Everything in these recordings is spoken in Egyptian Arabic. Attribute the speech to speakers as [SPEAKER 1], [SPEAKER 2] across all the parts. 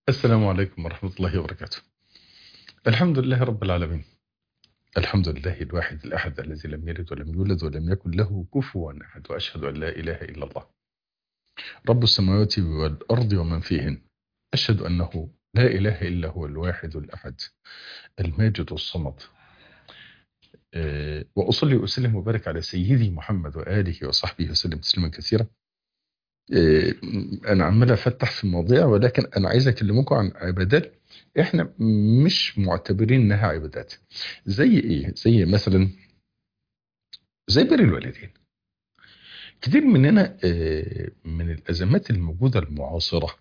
[SPEAKER 1] السلام عليكم ورحمة الله وبركاته الحمد لله رب العالمين الحمد لله الواحد الأحد الذي لم يلد ولم يولد ولم يكن له كفوا أحد وأشهد أن لا إله إلا الله رب السماوات والأرض ومن فيهن أشهد أنه لا إله إلا هو الواحد الأحد الماجد الصمد أه وأصلي وأسلم وبارك على سيدي محمد وآله وصحبه وسلم تسليما كثيرا أه أنا عمال أفتح في المواضيع ولكن أنا عايز أكلمكم عن عبادات إحنا مش معتبرين إنها عبادات زي إيه؟ زي مثلا زي بر الوالدين كتير مننا أه من الأزمات الموجودة المعاصرة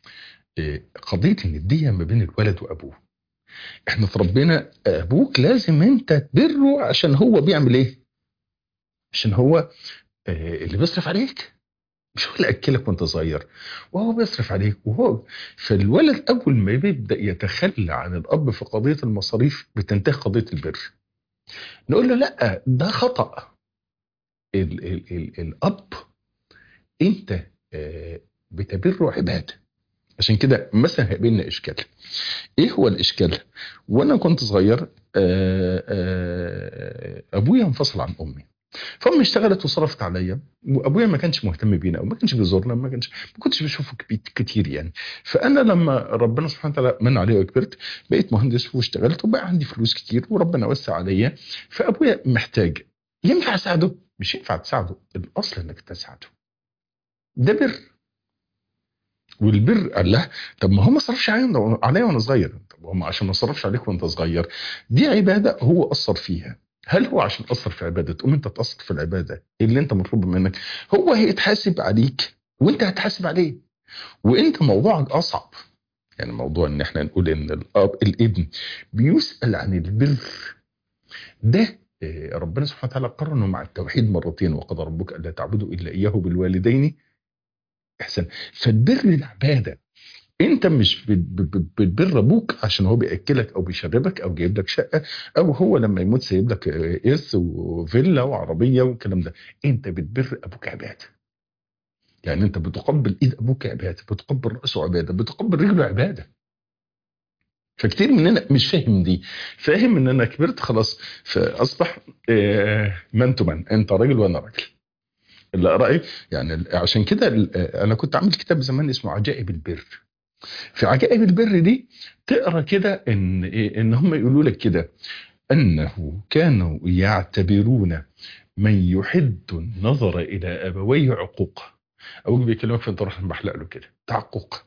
[SPEAKER 1] قضية الندية ما بين الولد وأبوه احنا اتربينا ابوك لازم انت تبره عشان هو بيعمل ايه عشان هو آه اللي بيصرف عليك مش هو اللي اكلك وانت صغير وهو بيصرف عليك وهو فالولد اول ما بيبدا يتخلى عن الاب في قضيه المصاريف بتنتهي قضيه البر نقول له لا ده خطا ال ال ال الاب انت آه بتبره عباده عشان كده مثلا هيقابلنا اشكال ايه هو الاشكال وانا كنت صغير آآ آآ ابويا انفصل عن امي فامي اشتغلت وصرفت عليا وابويا ما كانش مهتم بينا وما كانش بيزورنا ما كانش ما كنتش بشوفه كتير يعني فانا لما ربنا سبحانه وتعالى من عليا وكبرت بقيت مهندس واشتغلت وبقى عندي فلوس كتير وربنا وسع عليا فابويا محتاج ينفع اساعده مش ينفع تساعده الاصل انك تساعده ده بر والبر قال له طب ما هو ما صرفش عليا وانا صغير طب هو عشان ما صرفش عليك وانت صغير دي عباده هو اثر فيها هل هو عشان اثر في عباده تقوم انت تاثر في العباده اللي انت مطلوب منك هو هيتحاسب عليك وانت هتحاسب عليه وانت موضوعك اصعب يعني موضوع ان احنا نقول ان الاب الابن بيسال عن البر ده ربنا سبحانه وتعالى قرنه مع التوحيد مرتين وقضى ربك الا تعبدوا الا اياه بالوالدين احسن فالبر العباده انت مش بتبر ابوك عشان هو بياكلك او بيشربك او جايب لك شقه او هو لما يموت سايب لك ارث وفيلا وعربيه والكلام ده انت بتبر ابوك عباده يعني انت بتقبل ايد ابوك عباده بتقبل راسه عباده بتقبل رجله عباده فكتير مننا مش فاهم دي فاهم ان انا كبرت خلاص فاصبح من تمن انت راجل وانا راجل اللي رأي يعني عشان كده انا كنت عامل كتاب زمان اسمه عجائب البر في عجائب البر دي تقرا كده ان إيه ان هم يقولوا لك كده انه كانوا يعتبرون من يحد النظر الى ابويه عقوق ابوك بيكلمك فانت راح بحلق له كده تعقق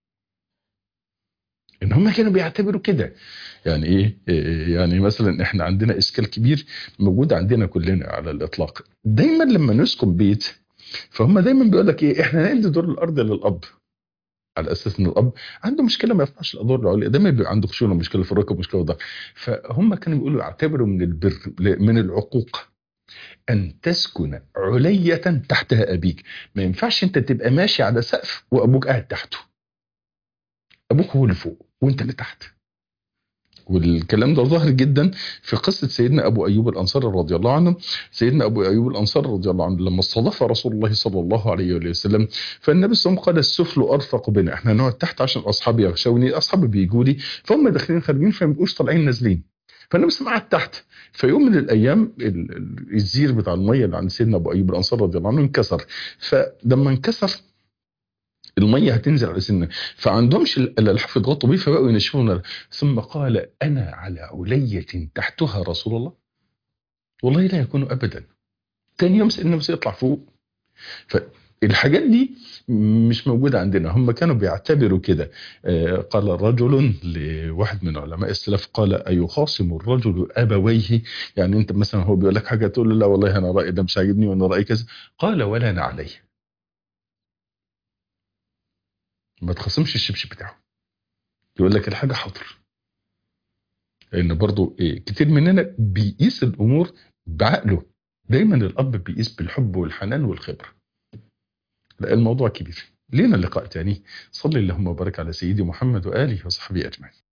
[SPEAKER 1] ان هم كانوا بيعتبروا كده يعني ايه يعني مثلا احنا عندنا اشكال كبير موجود عندنا كلنا على الاطلاق دايما لما نسكن بيت فهم دايما بيقول لك ايه احنا ندي دور الارض للاب على اساس ان الاب عنده مشكله ما ينفعش الادوار العليا دايما بيبقى عنده خشونه مشكله في الركب مشكله في فهم كانوا بيقولوا اعتبروا من البر من العقوق ان تسكن عليه تحتها ابيك ما ينفعش انت تبقى ماشي على سقف وابوك قاعد تحته ابوك هو اللي فوق وانت اللي تحت والكلام ده ظاهر جدا في قصة سيدنا أبو أيوب الأنصاري رضي الله عنه سيدنا أبو أيوب الأنصاري رضي الله عنه لما استضاف رسول الله صلى الله عليه وسلم فالنبي صلى الله عليه وسلم قال السفل أرفق بنا احنا نقعد تحت عشان أصحابي يغشوني أصحابي بيجوا لي فهم داخلين خارجين فما بيبقوش طالعين نازلين فالنبي صلى الله عليه وسلم قعد تحت في يوم من الايام الزير بتاع الميه اللي عند سيدنا ابو ايوب الانصاري رضي الله عنه انكسر فلما انكسر الميه هتنزل على سنه فعندهمش الالحاف يضغطوا بيه فبقوا ينشفون ثم قال انا على عليه تحتها رسول الله والله لا يكون ابدا تاني يوم سيدنا النبي يطلع فوق فالحاجات دي مش موجودة عندنا هم كانوا بيعتبروا كده قال رجل لواحد من علماء السلف قال أيخاصم الرجل أبويه يعني أنت مثلا هو بيقول لك حاجة تقول له لا والله أنا رأيي ده مش عاجبني وأنا رأيي كذا قال ولا أنا عليه ما تخصمش الشبشب بتاعه يقول لك الحاجة حاضر لان برضو إيه كتير مننا بيقيس الامور بعقله دايما الاب بيقيس بالحب والحنان والخبرة لا الموضوع كبير لينا لقاء تاني صلي اللهم وبارك على سيدي محمد وآله وصحبه أجمعين